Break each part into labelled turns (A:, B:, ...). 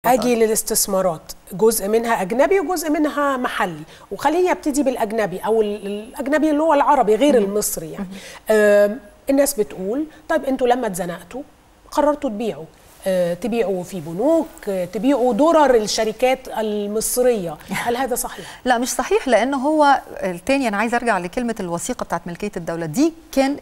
A: اجي للاستثمارات جزء منها اجنبي وجزء منها محلي وخليني ابتدي بالاجنبي او ال- الاجنبي اللي هو العربي غير المصري يعني آم، الناس بتقول طيب انتوا لما اتزنقتوا قررتوا تبيعوا آه، تبيعوا في بنوك آه، تبيعوا درر الشركات المصريه هل هذا صحيح
B: لا مش صحيح لان هو التاني انا عايز ارجع لكلمه الوثيقه بتاعت ملكيه الدوله دي كان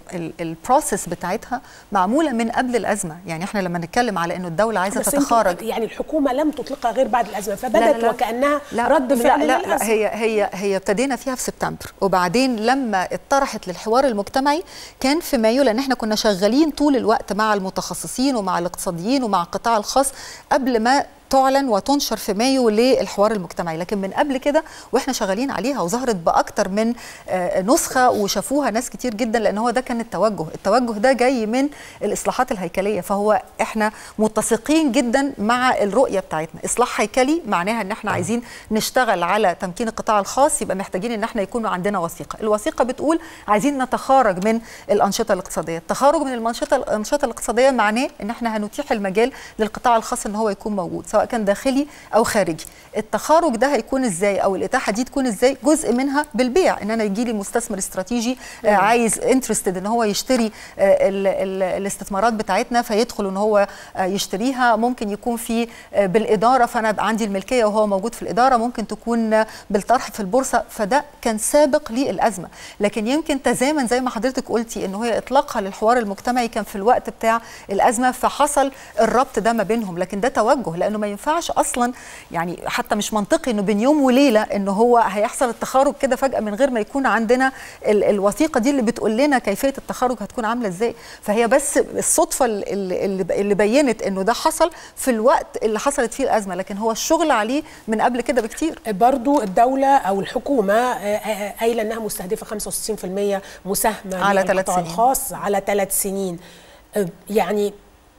B: البروسيس بتاعتها معموله من قبل الازمه يعني احنا لما نتكلم على انه الدوله عايزه
A: بس انتوا-
B: تتخارج
A: يعني الحكومه لم تطلقها غير بعد الازمه
B: لا،
A: فبدت
B: لا.
A: وكانها
B: لا
A: رد
B: لا
A: فعل
B: لا, لا
A: للأزمة.
B: هي هي هي ابتدينا فيها في سبتمبر وبعدين لما اتطرحت للحوار المجتمعي كان في مايو لان احنا كنا شغالين طول الوقت مع المتخصصين ومع الاقتصاديين ومع القطاع الخاص قبل ما تعلن وتنشر في مايو للحوار المجتمعي لكن من قبل كده واحنا شغالين عليها وظهرت باكتر من آه، نسخه وشافوها ناس كتير جدا لان هو ده كان التوجه التوجه ده جاي من الاصلاحات الهيكليه فهو احنا متسقين جدا مع الرؤيه بتاعتنا اصلاح هيكلي معناها ان احنا عايزين نشتغل على تمكين القطاع الخاص يبقى محتاجين ان احنا يكون عندنا وثيقه الوثيقه بتقول عايزين نتخارج من الانشطه الاقتصاديه التخارج من الانشطه الانشطه الاقتصاديه معناه ان احنا هنتيح المجال للقطاع الخاص ان هو يكون موجود سواء كان داخلي او خارجي التخارج ده هيكون ازاي او الاتاحه دي تكون ازاي جزء منها بالبيع ان انا يجي لي مستثمر استراتيجي آه، عايز انترستد ان هو يشتري آه، ال- ال- الاستثمارات بتاعتنا فيدخل ان هو آه، يشتريها ممكن يكون في آه، بالاداره فانا يبقى عندي الملكيه وهو موجود في الاداره ممكن تكون آه، بالطرح في البورصه فده كان سابق للازمه لكن يمكن تزامن زي ما حضرتك قلتي ان هي اطلاقها للحوار المجتمعي كان في الوقت بتاع الازمه فحصل الربط ده ما بينهم لكن ده توجه لانه ما ينفعش اصلا يعني حتى مش منطقي انه بين يوم وليله انه هو هيحصل التخارج كده فجاه من غير ما يكون عندنا ال- الوثيقه دي اللي بتقول لنا كيفيه التخارج هتكون عامله ازاي فهي بس الصدفه اللي, اللي اللي بينت انه ده حصل في الوقت اللي حصلت فيه الازمه لكن هو الشغل عليه من قبل كده بكتير
A: برضو الدولة أو الحكومة آه، آه، قايلة أنها مستهدفة 65% مساهمة
B: على
A: للقطاع
B: ثلاث سنين.
A: الخاص على ثلاث سنين آه، يعني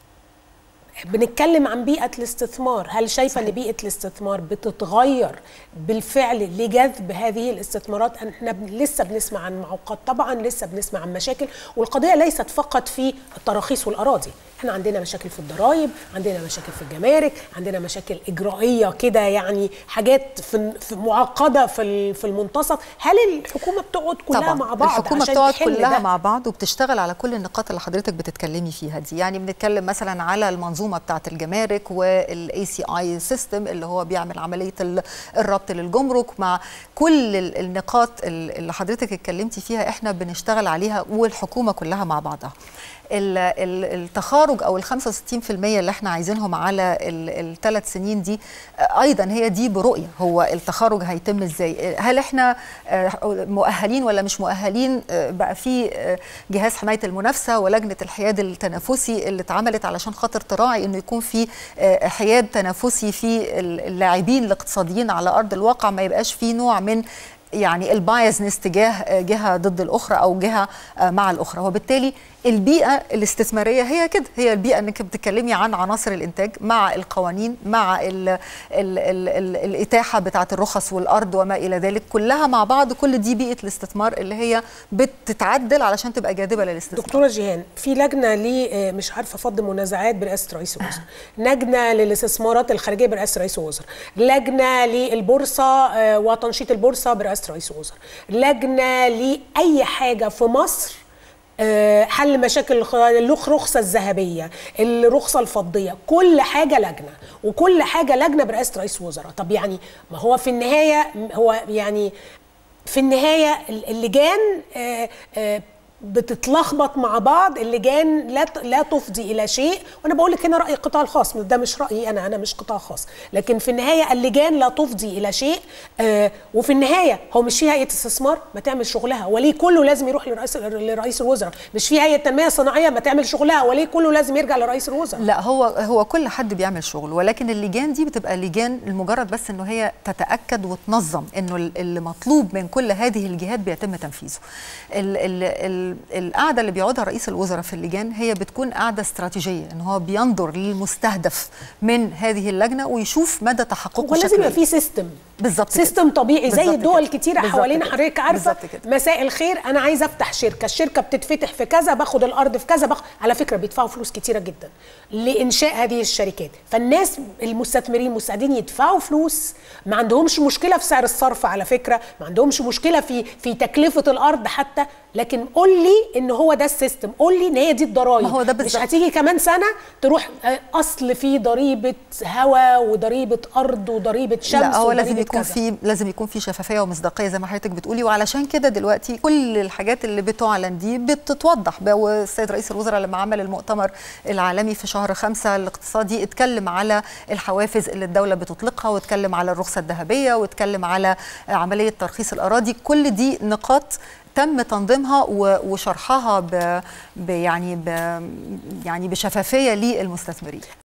A: بنتكلم عن بيئة الاستثمار هل شايفة أن بيئة الاستثمار بتتغير بالفعل لجذب هذه الاستثمارات احنا بن- لسه بنسمع عن معوقات طبعا لسه بنسمع عن مشاكل والقضية ليست فقط في التراخيص والأراضي احنا عندنا مشاكل في الضرائب عندنا مشاكل في الجمارك عندنا مشاكل إجرائية كده يعني حاجات في في معقدة في ال- في المنتصف هل الحكومة بتقعد كلها
B: طبعا
A: مع بعض
B: الحكومه
A: عشان
B: بتقعد
A: تحل
B: كلها
A: ده؟
B: مع بعض وبتشتغل على كل النقاط اللي حضرتك بتتكلمي فيها دي يعني بنتكلم مثلا على المنظومه بتاعه الجمارك والاي سي اي سيستم اللي هو بيعمل عمليه ال- الربط للجمرك مع كل ال- النقاط ال- اللي حضرتك اتكلمتي فيها احنا بنشتغل عليها والحكومه كلها مع بعضها ال- ال- التخارج او ال 65% اللي احنا عايزينهم على الثلاث سنين دي آه، ايضا هي دي برؤيه هو التخارج هيتم ازاي هل احنا آه، مؤهلين ولا مش مؤهلين آه، بقى في آه، جهاز حمايه المنافسه ولجنه الحياد التنافسي اللي اتعملت علشان خاطر تراعي انه يكون في آه، حياد تنافسي في اللاعبين الاقتصاديين على ارض الواقع ما يبقاش في نوع من يعني البايزنس تجاه جهه ضد الاخرى او جهه آه، مع الاخرى وبالتالي البيئه الاستثماريه هي كده هي البيئه انك بتتكلمي عن عناصر الانتاج مع القوانين مع ال ال ال ال الاتاحه بتاعه الرخص والارض وما الى ذلك كلها مع بعض كل دي بيئه الاستثمار اللي هي بتتعدل علشان تبقى جاذبه للاستثمار
A: دكتوره جيهان في لجنه ل آه، مش عارفه فض منازعات برئاسه رئيس الوزراء لجنه للاستثمارات الخارجيه برئاسه رئيس الوزراء لجنه للبورصه آه، وتنشيط البورصه برئاسه رئيس الوزراء لجنه لاي حاجه في مصر آه، حل مشاكل الخ- اللخ- الرخصه الذهبيه الرخصه الفضيه كل حاجه لجنه وكل حاجه لجنه برئاسه رئيس الوزراء طب يعني ما هو في النهايه هو يعني في النهايه اللجان آه، آه، بتتلخبط مع بعض اللجان لا ت- لا تفضي الى شيء وانا بقول لك هنا راي القطاع الخاص ده مش رايي انا انا مش قطاع خاص لكن في النهايه اللجان لا تفضي الى شيء آه وفي النهايه هو مش في هيئه استثمار ما تعمل شغلها وليه كله لازم يروح لرئيس لرئيس الوزراء مش في هيئه تنميه صناعيه ما تعمل شغلها وليه كله لازم يرجع لرئيس الوزراء
B: لا هو هو كل حد بيعمل شغل ولكن اللجان دي بتبقى لجان المجرد بس انه هي تتاكد وتنظم انه ال- اللي مطلوب من كل هذه الجهات بيتم تنفيذه ال ال ال ال- القعده اللي بيقعدها رئيس الوزراء في اللجان هي بتكون قعده استراتيجيه ان هو بينظر للمستهدف من هذه اللجنه ويشوف مدى تحققه
A: هو لازم
B: بشكل
A: يبقى في سيستم
B: بالظبط كده.
A: سيستم طبيعي زي
B: بالظبط
A: الدول
B: كده.
A: كتيره
B: بالظبط
A: حوالينا
B: كده.
A: حضرتك عارفه
B: بالظبط كده.
A: مساء الخير انا عايزه افتح شركه الشركه بتتفتح في كذا باخد الارض في كذا باخد على فكره بيدفعوا فلوس كتيره جدا لانشاء هذه الشركات فالناس المستثمرين مستعدين يدفعوا فلوس ما عندهمش مشكله في سعر الصرف على فكره ما عندهمش مشكله في في تكلفه الارض حتى لكن قول لي ان هو ده السيستم قول لي ان هي دي الضرايب
B: ما هو ده
A: مش
B: بالظبط.
A: هتيجي كمان سنه تروح آه، اصل في ضريبه هواء وضريبه ارض وضريبه شمس
B: لا هو لازم
A: وضريبة
B: يكون
A: كذا.
B: في لازم يكون في شفافيه ومصداقيه زي ما حضرتك بتقولي وعلشان كده دلوقتي كل الحاجات اللي بتعلن دي بتتوضح بقى. والسيد رئيس الوزراء لما عمل المؤتمر العالمي في شهر خمسة الاقتصادي اتكلم على الحوافز اللي الدوله بتطلقها واتكلم على الرخصه الذهبيه واتكلم على عمليه ترخيص الاراضي كل دي نقاط تم تنظيمها و- وشرحها ب ب- يعني ب يعني بشفافيه للمستثمرين